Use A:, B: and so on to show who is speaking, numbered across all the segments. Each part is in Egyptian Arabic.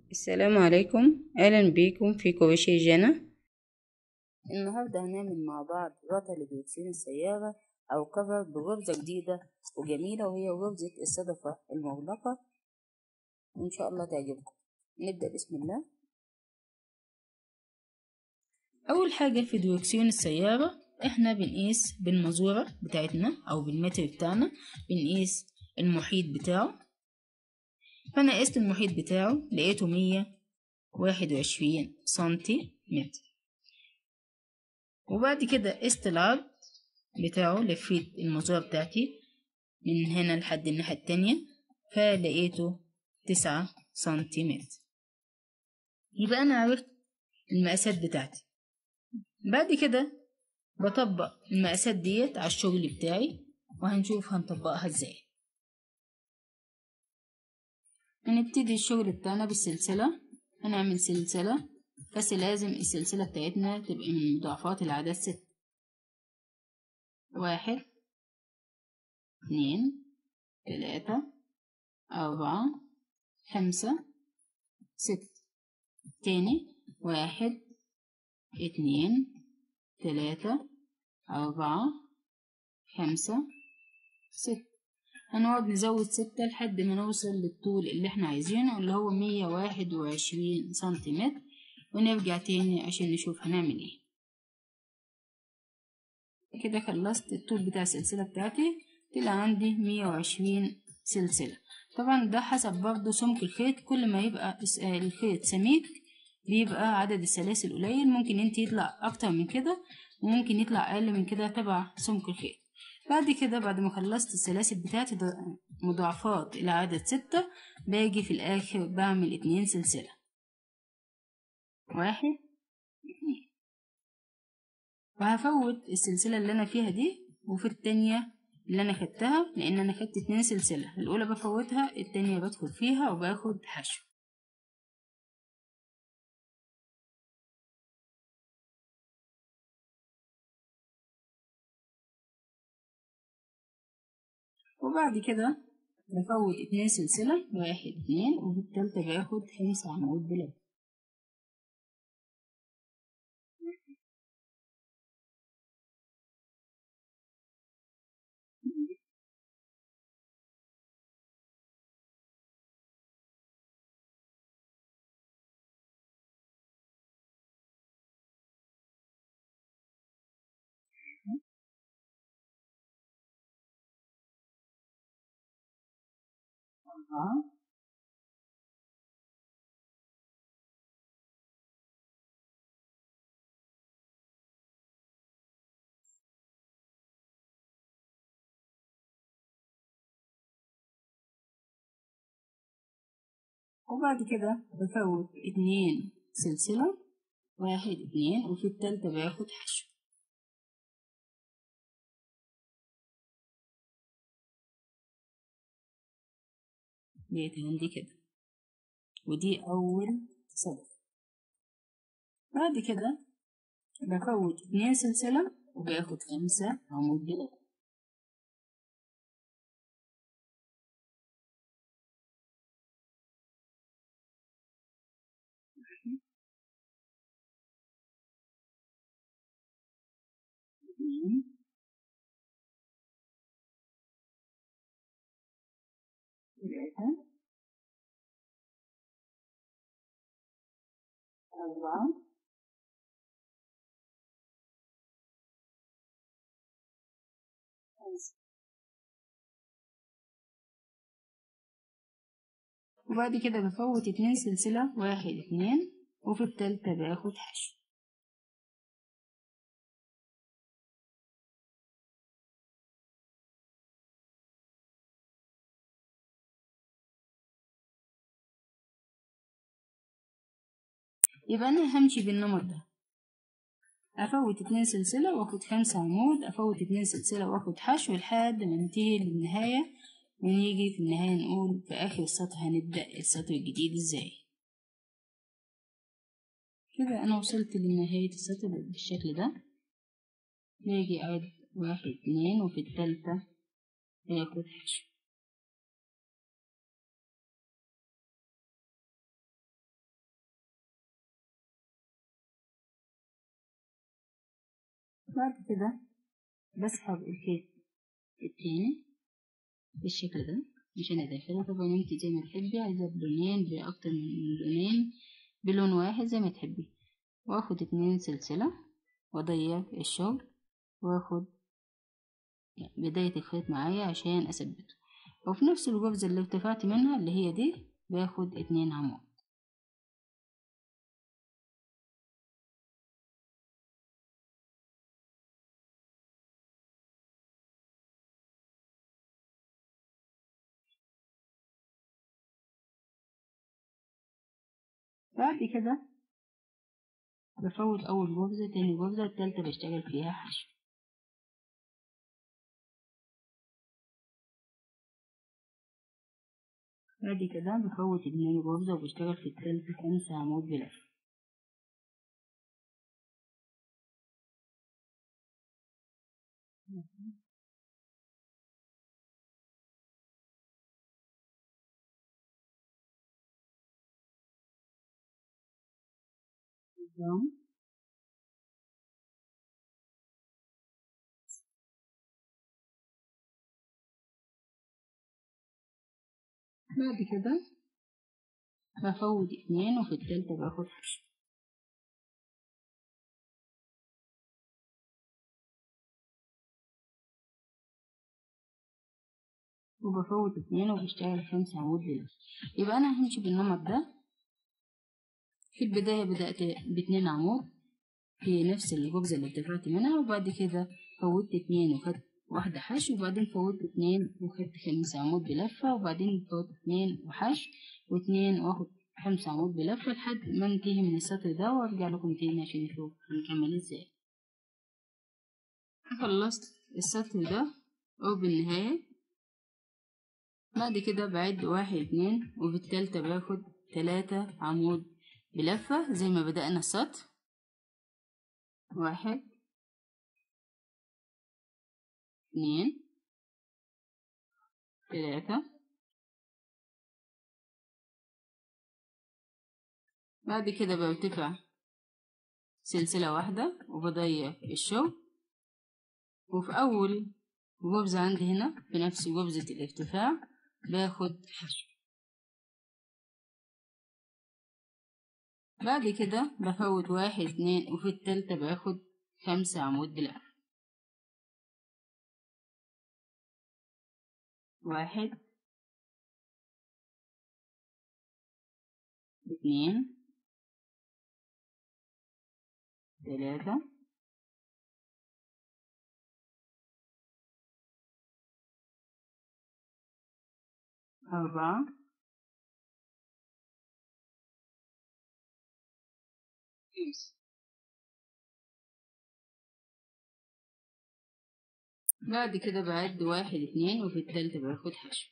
A: السلام عليكم اهلا بيكم في كروشيه جنى النهارده هنعمل مع بعض غطا لدركسيون السيارة او كفر بغرزة جديدة وجميلة وهي غرزة الصدفة المغلقة وان شاء الله تعجبكم نبدأ بسم الله اول حاجة في دركسيون السيارة احنا بنقيس بالمزورة بتاعتنا او بالمتر بتاعنا بنقيس المحيط بتاعه فأنا قست المحيط بتاعه لقيته مية واحد وعشرين سنتي متر وبعد كده قست العرض بتاعه لفيت المزورة بتاعتي من هنا لحد الناحية التانية فلقيته تسعة سنتيمتر يبقى أنا عرفت المقاسات بتاعتي بعد كده بطبق المقاسات ديت على الشغل بتاعي وهنشوف هنطبقها ازاي هنبتدي الشغل بتاعنا بالسلسلة هنعمل سلسلة بس لازم السلسلة بتاعتنا تبقى من مضاعفات العدد ست واحد اتنين تلاتة أربعة خمسة ستة تاني واحد اتنين تلاتة أربعة خمسة ستة هنقعد نزود ستة لحد ما نوصل للطول اللي احنا عايزينه اللي هو مية واحد وعشرين سنتيمتر ونرجع تاني عشان نشوف هنعمل ايه كده خلصت الطول بتاع السلسلة بتاعتي طلع عندي مية وعشرين سلسلة طبعا ده حسب برضه سمك الخيط كل ما يبقى الخيط سميك بيبقى عدد السلاسل قليل ممكن انت يطلع اكتر من كده وممكن يطلع اقل من كده تبع سمك الخيط بعد كده بعد ما خلصت السلاسل بتاعتي مضاعفات إلى عدد ستة باجي في الآخر بعمل اتنين سلسلة واحد اتنين وهفوت السلسلة اللي أنا فيها دي وفي التانية اللي أنا خدتها لأن أنا خدت اتنين سلسلة الأولى بفوتها التانية بدخل فيها وباخد حشو وبعد كده بفوت اتنين سلسلة واحد اتنين وفي التالتة باخد خمسة عمود بلاد أربعة وبعد كده بفوت اتنين سلسلة واحد اتنين وفي التالتة باخد حشو ديت عندي كده ودي أول صدفة بعد كده بفوت اتنين سلسلة وباخد خمسة عمود بلاد اتنين تلاتة أربعة خمسة وبعد كده بفوت اتنين سلسلة واحد اتنين وفي التالتة باخد حشو يبقى أنا همشي بالنمط ده أفوت اتنين سلسلة وآخد خمسة عمود أفوت اتنين سلسلة وآخد حشو لحد ما ننتهي للنهاية ونيجي في النهاية نقول في آخر السطر هنبدأ السطر الجديد ازاي كده أنا وصلت لنهاية السطر بالشكل ده باجي أعد واحد اتنين وفي التالتة باخد حشو بعد كده بسحب الخيط التاني بالشكل ده عشان ادخله طبعا انت زي ما تحبي عايزة بلونين بأكتر من لونين بلون واحد زي ما تحبي واخد اتنين سلسلة واضيق الشغل واخد بداية الخيط معايا عشان اثبته وفي نفس الغرزة اللي ارتفعت منها اللي هي دي باخد اتنين عمود بعد كده بفوت أول غرزة تاني غرزة التالتة بشتغل فيها حشو بعد كده بفوت اتنين غرزة وبشتغل في التالتة خمسة عمود بلف نظام بعد كده بفوت اتنين وفي التالتة باخد حشو وبفوت اتنين وبشتغل خمسة عمود بلف يبقى أنا همشي بالنمط ده في البداية بدأت باتنين عمود في نفس الغرزة اللي اتفقت منها وبعد كده فوتت اتنين وخدت واحدة حشو وبعدين فوتت اتنين وخدت خمسة عمود بلفة وبعدين فوتت اتنين وحشو واتنين واخد خمسة عمود بلفة لحد ما انتهي من السطر ده وارجع لكم تاني عشان نشوف هنكمل ازاي خلصت السطر ده او بالنهاية بعد كده بعد واحد اتنين وفي التالتة باخد تلاتة عمود بلفة زي ما بدأنا السطر واحد اتنين تلاتة بعد كده برتفع سلسلة واحدة وبضيق الشغل وفي أول غرزة عندي هنا في نفس غرزة الارتفاع باخد حشو بعد كده بفوت واحد اتنين وفي التالتة باخد خمسة عمود بلف واحد اتنين تلاتة أربعة خمسة بعد كده بعد واحد اتنين وفي التالتة باخد حشو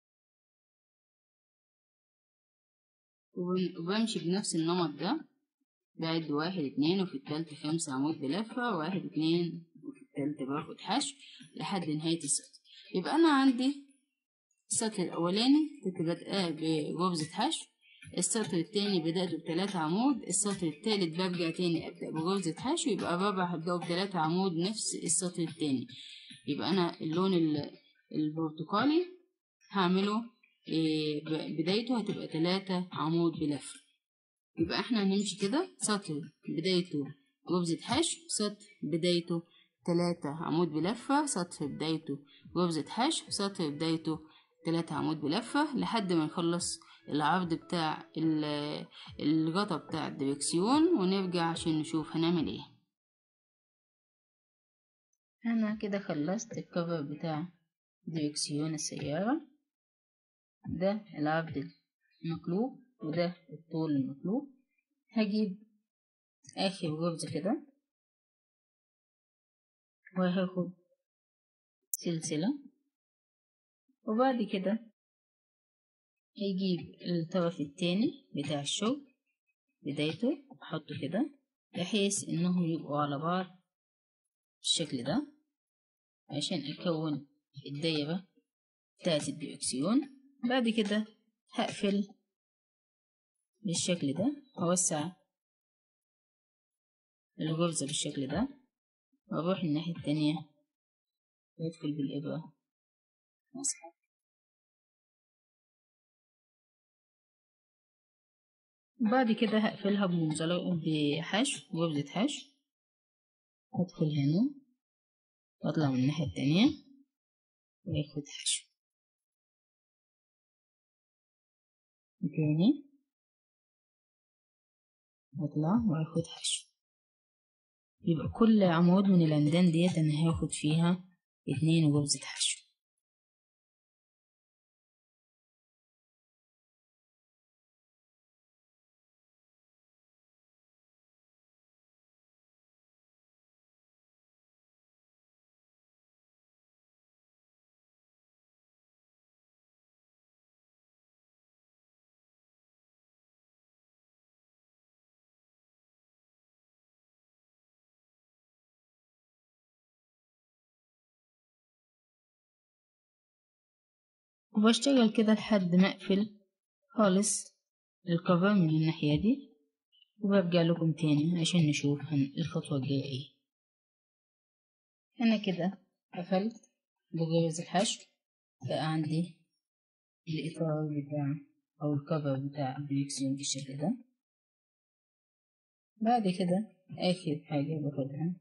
A: وبمشي بنفس النمط ده بعد واحد اتنين وفي التالتة خمسة عمود بلفة واحد اتنين وفي التالتة باخد حشو لحد نهاية السطر يبقى أنا عندي السطر الأولاني كنت بادئة بغرزة حشو السطر التاني بدأته بتلاتة عمود السطر التالت برجع تاني أبدأ بغرزة حشو يبقى الرابع هبدأه بتلاتة عمود نفس السطر التاني يبقى أنا اللون البرتقالي هعمله بدايته هتبقى تلاتة عمود بلفة يبقى احنا هنمشي كده سطر بدايته غرزة حشو سطر بدايته تلاتة عمود بلفة سطر بدايته غرزة حشو سطر بدايته تلاتة عمود بلفة لحد ما نخلص العرض بتاع الغطا بتاع الدركسيون ونرجع عشان نشوف هنعمل ايه انا كده خلصت الكفر بتاع دركسيون السيارة ده العرض المقلوب وده الطول المطلوب هجيب اخر غرزة كده وهاخد سلسلة وبعد كده هيجيب الطرف التاني بتاع الشغل بدايته احطه كده بحيث انهم يبقوا على بعض بالشكل ده عشان اكون الدايرة بتاعت الديركسيون بعد كده هقفل بالشكل ده هوسع الغرزة بالشكل ده وأروح الناحية التانية وأدخل بالإبرة وأسحب بعد كده هقفلها بمنزلق بحشو غرزة حشو أدخل هنا وأطلع من الناحية التانية وآخد حشو تاني واطلع واخد حشو يبقى كل عمود من العمدان ديت انا هاخد فيها اتنين غرزة حشو وبشتغل كده لحد ما اقفل خالص الكفر من الناحية دي وبرجع لكم تاني عشان نشوف الخطوة الجاية ايه انا كده قفلت بجوز الحشو بقى عندي الاطار بتاع او الكفر بتاع البليكسيون بالشكل ده بعد كده اخر حاجة باخدها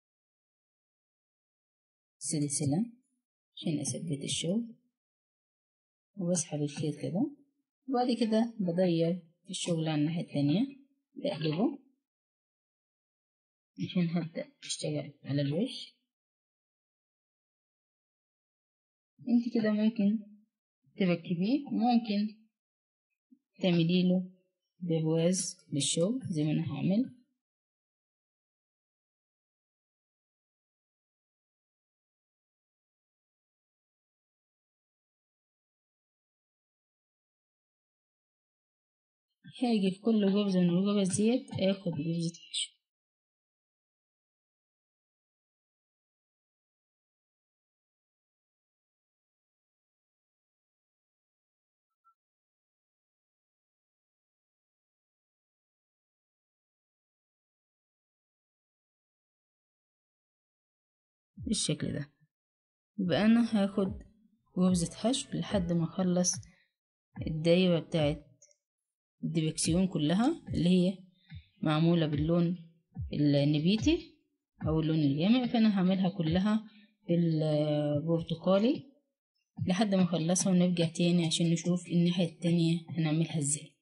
A: سلسلة عشان اثبت الشغل وبسحب الخيط كده وبعد كده بدير الشغل على الناحية التانية بقلبه عشان هبدأ أشتغل على الوش انت كده ممكن تركبيه ممكن تعملي له برواز للشغل زي ما انا هعمل هاجي في كل غرزة من الغرز ديت اخد غرزة حشو بالشكل ده يبقى انا هاخد غرزة حشو لحد ما اخلص الدايرة بتاعت الديركسيون كلها اللي هي معمولة باللون النبيتي أو اللون الجامع فأنا هعملها كلها بالبرتقالي لحد ما اخلصها ونرجع تاني عشان نشوف الناحية التانية هنعملها ازاي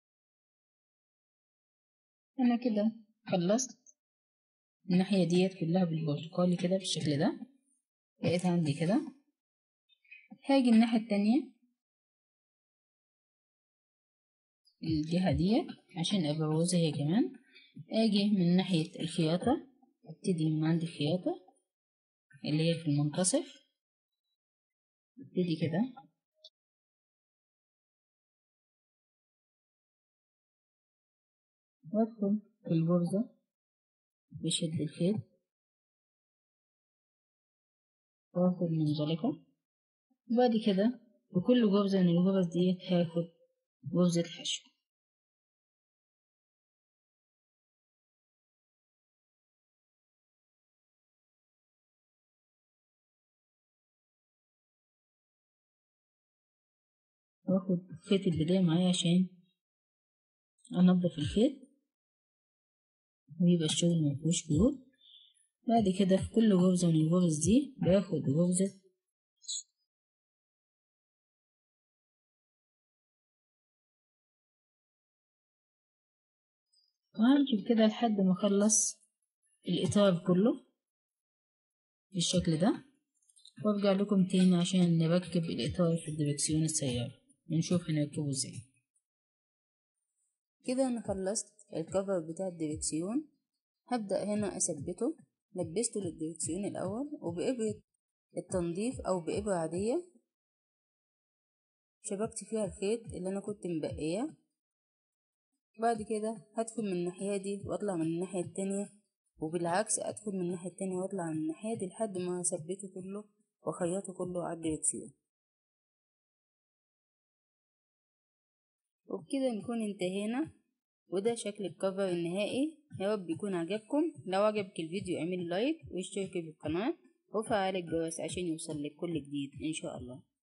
A: أنا كده خلصت الناحية ديت كلها بالبرتقالي كده بالشكل ده بقيت عندي كده هاجي الناحية التانية الجهة ديت عشان أبروزها هي كمان أجي من ناحية الخياطة أبتدي من عند الخياطة اللي هي في المنتصف أبتدي كده وأدخل في الغرزة بشد الخيط وآخد منزلقة وبعد كده بكل غرزة من الغرز ديت هاخد غرزة حشو واخد خيط البداية معايا عشان انضف الخيط ويبقى الشغل مفيهوش برود بعد كده في كل غرزة من الغرز دي باخد غرزة وهنجيب كده لحد ما اخلص الاطار كله بالشكل ده وارجع لكم تاني عشان نركب الاطار في الدركسيون السيارة نشوف هنركبه ازاي كده انا خلصت الكفر بتاع الدركسيون هبدأ هنا اثبته لبسته للدركسيون الاول وبإبرة التنظيف او بإبرة عادية شبكت فيها الخيط اللي انا كنت مبقياه بعد كده هدخل من الناحية دي واطلع من الناحية التانية وبالعكس ادخل من الناحية التانية واطلع من الناحية دي لحد ما اثبته كله واخيطه كله على الدركسيون وبكده نكون انتهينا وده شكل الكفر النهائي يا رب يكون عجبكم لو عجبك الفيديو اعملي لايك واشتركي في القناة وفعلي الجرس عشان يوصلك كل جديد ان شاء الله